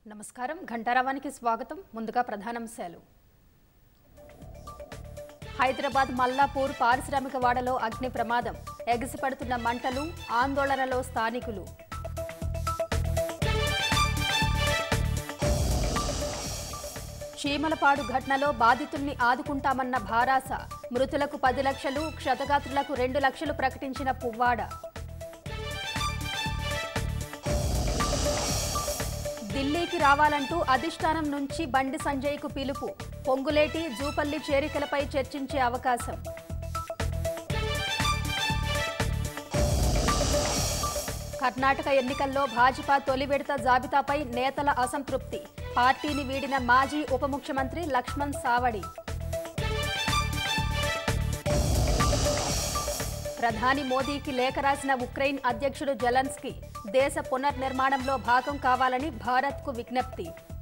నమస్కారం ఘంటారావానికి స్వాగతం ముందుగా ప్రధానాంశాలు హైదరాబాద్ మల్లాపూర్ పారిశ్రామిక వాడలో అగ్ని ప్రమాదం ఎగసిపడుతున్న మంటలు ఆందోళనలో స్థానికులు చీమలపాడు ఘటనలో బాధితుల్ని ఆదుకుంటామన్న భారాస మృతులకు పది లక్షలు క్షతగాత్రులకు రెండు లక్షలు ప్రకటించిన పువ్వాడ ఢిల్లీకి రావాలంటూ అధిష్టానం నుంచి బండి సంజయ్కు పిలుపు పొంగులేటి జూపల్లి చేరికలపై చర్చించే అవకాశం కర్ణాటక ఎన్నికల్లో భాజపా తొలి విడత జాబితాపై నేతల అసంతృప్తి పార్టీని వీడిన మాజీ ఉప ముఖ్యమంత్రి లక్ష్మణ్ సావడి ప్రధాని మోదీకి లేఖ రాసిన ఉక్రెయిన్ అధ్యక్షుడు జెలెన్స్కీ దేశ పునర్నిర్మాణంలో భాగం కావాలని భారత్కు విజ్ఞప్తి